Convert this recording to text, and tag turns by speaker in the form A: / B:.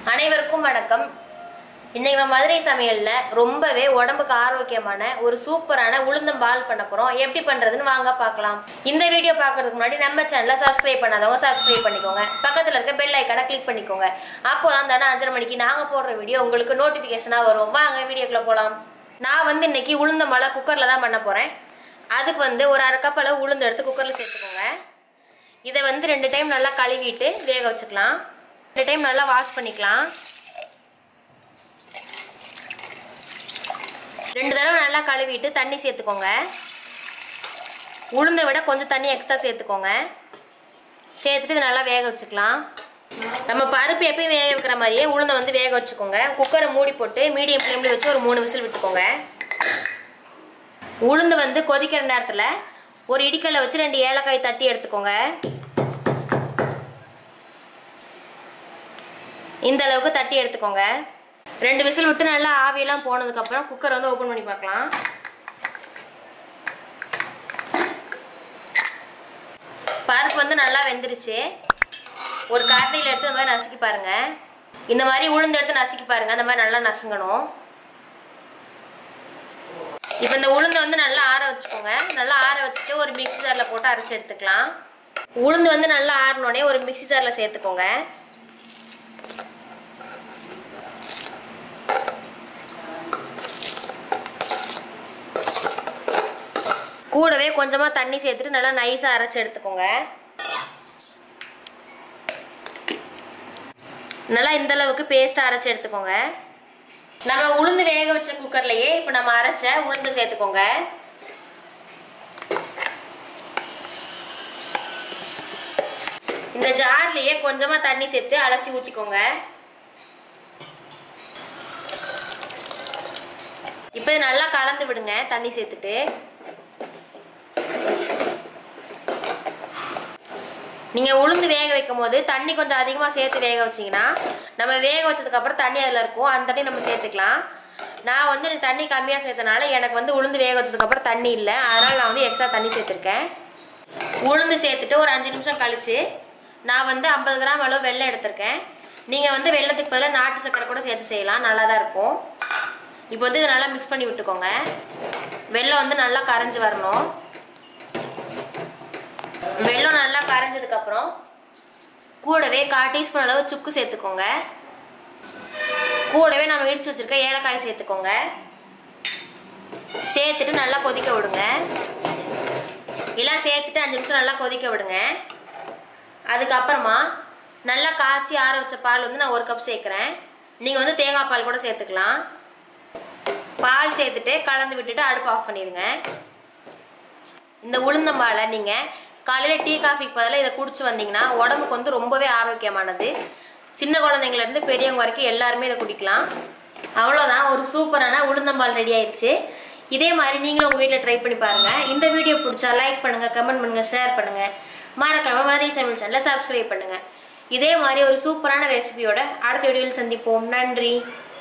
A: அனைவருக்கும் வணக்கம் இன்னைக்கு நம்ம மதுரை சமையல்ல ரொம்பவே உடம்புக்கு ஆரோக்கியமான ஒரு சூப்பரான உளுந்தம்பால் பண்ண போறோம் எப்படி பண்றதுன்னு வாங்க பார்க்கலாம் இந்த வீடியோ பார்க்கறதுக்கு முன்னாடி நம்ம சேனலை சப்ஸ்கிரைப் பண்ணாதவங்க சப்ஸ்கிரைப் பண்ணிக்கோங்க பக்கத்துல இருக்க பெல் ஐக்கானை கிளிக் பண்ணிக்கோங்க அப்போதான் தானே அஞ்சரை மணிக்கு நாங்க போடுற வீடியோ உங்களுக்கு நோட்டிபிகேஷனா வரும் வாங்க வீடியோக்குள்ள போலாம் நான் வந்து இன்னைக்கு உளுந்தம்பாலை குக்கர்ல தான் பண்ண போறேன் அதுக்கு வந்து ஒரு அரை கப் அளவு உளுந்து எடுத்து குக்கர்ல சேர்த்துக்கோங்க இதை வந்து ரெண்டு டைம் நல்லா கழுவிட்டு வேக வச்சுக்கலாம் ரெண்டு டைம் நல்லா வாஷ் பண்ணிக்கலாம் ரெண்டு தடவை நல்லா கழுவிட்டு தண்ணி சேர்த்துக்கோங்க உளுந்தை விட கொஞ்சம் தண்ணி எக்ஸ்ட்ரா சேர்த்துக்கோங்க சேர்த்துட்டு இதை நல்லா வேக வச்சுக்கலாம் நம்ம பருப்பு எப்பயும் வேக வைக்கிற மாதிரியே உளுந்தை வந்து வேக வச்சுக்கோங்க குக்கரை மூடி போட்டு மீடியம் ஃப்ளேமில் வச்சு ஒரு மூணு விசில் விட்டுக்கோங்க உளுந்து வந்து கொதிக்கிற நேரத்தில் ஒரு இடிக்கல்ல வச்சு ரெண்டு ஏலக்காய் தட்டி எடுத்துக்கோங்க இந்த அளவுக்கு தட்டி எடுத்துக்கோங்க ரெண்டு விசில் விட்டு நல்லா ஆவியெல்லாம் போனதுக்கப்புறம் குக்கர் வந்து ஓப்பன் பண்ணி பார்க்கலாம் பருப்பு வந்து நல்லா வெந்துருச்சு ஒரு காரணியில் எடுத்து இந்த மாதிரி நசுக்கி பாருங்க இந்த மாதிரி உளுந்து எடுத்து நசுக்கி பாருங்க அந்த மாதிரி நல்லா நசுங்கணும் இப்போ இந்த உளுந்து வந்து நல்லா ஆற வச்சுக்கோங்க நல்லா ஆற வச்சுட்டு ஒரு மிக்ஸி ஜாரில் போட்டு அரைச்சி எடுத்துக்கலாம் உளுந்து வந்து நல்லா ஆறினோடனே ஒரு மிக்ஸி ஜாரில் சேர்த்துக்கோங்க கூடவே கொஞ்சமா தண்ணி சேர்த்துட்டு நல்லா நைஸா அரைச்சு எடுத்துக்கோங்க நல்லா இந்த அளவுக்கு பேஸ்ட் அரைச்சு எடுத்துக்கோங்க நம்ம உளுந்து வேக வச்ச குக்கர்லயே இப்ப நம்ம அரைச்ச உளுந்து சேர்த்துக்கோங்க இந்த ஜார்லயே கொஞ்சமா தண்ணி சேர்த்து அலசி ஊத்திக்கோங்க இப்போ இது நல்லா கலந்து விடுங்க தண்ணி சேர்த்துட்டு நீங்க உளுந்து வேக வைக்கும் போது தண்ணி கொஞ்சம் அதிகமா சேர்த்து வேக வச்சீங்கன்னா நம்ம வேக வச்சதுக்கு அப்புறம் தண்ணி அதுல இருக்கும் அந்த தண்ணி நம்ம சேர்த்துக்கலாம் நான் வந்து எனக்கு தண்ணி கம்மியா சேர்த்தனால எனக்கு வந்து உளுந்து வேக வச்சதுக்கு அப்புறம் தண்ணி இல்லை அதனால நான் வந்து எக்ஸ்ட்ரா தண்ணி சேர்த்துருக்கேன் உளுந்து சேர்த்துட்டு ஒரு அஞ்சு நிமிஷம் கழிச்சு நான் வந்து ஐம்பது கிராம் அளவு வெள்ளம் எடுத்திருக்கேன் நீங்க வந்து வெள்ளத்துக்கு பதிலாக நாட்டு சக்கரை கூட சேர்த்து செய்யலாம் நல்லா தான் இருக்கும் இப்போ வந்து இதை நல்லா மிக்ஸ் பண்ணி விட்டுக்கோங்க வெள்ளம் வந்து நல்லா கரைஞ்சி வரணும் வெள்ளம் நல்லா கரைஞ்சதுக்கு அப்புறம் கூடவே கால் டீஸ்பூன் அளவு சுக்கு சேர்த்துக்கோங்க கூடவே நம்ம இடிச்சு வச்சிருக்க ஏலக்காய் சேர்த்துக்கோங்க சேர்த்துட்டு நல்லா கொதிக்க விடுங்க எல்லாம் சேர்த்துட்டு அஞ்சு நிமிஷம் நல்லா கொதிக்க விடுங்க அதுக்கப்புறமா நல்லா காய்ச்சி ஆற வச்ச பால் வந்து நான் ஒரு கப் சேர்க்குறேன் நீங்கள் வந்து தேங்காய் பால் கூட சேர்த்துக்கலாம் பால் சேர்த்துட்டு கலந்து விட்டுட்டு அடுப்பு ஆஃப் பண்ணிடுங்க இந்த உளுந்தம்பாலை நீங்கள் காலையில் டீ காஃபிக்கு பதிலாக இதை குடிச்சு வந்தீங்கன்னா உடம்புக்கு வந்து ரொம்பவே ஆரோக்கியமானது சின்ன குழந்தைங்கலேருந்து பெரியவங்க வரைக்கும் எல்லாருமே இதை குடிக்கலாம் அவ்வளோதான் ஒரு சூப்பரான உளுந்தம்பால் ரெடி ஆயிடுச்சு இதே மாதிரி நீங்களும் உங்கள் வீட்டில் ட்ரை பண்ணி பாருங்கள் இந்த வீடியோ பிடிச்சா லைக் பண்ணுங்கள் கமெண்ட் பண்ணுங்கள் ஷேர் பண்ணுங்கள் மறக்காம மாதிரி சமையல் சேனலை சப்ஸ்கிரைப் பண்ணுங்கள் இதே மாதிரி ஒரு சூப்பரான ரெசிபியோட அடுத்த வீடியோவில் சந்திப்போம் நன்றி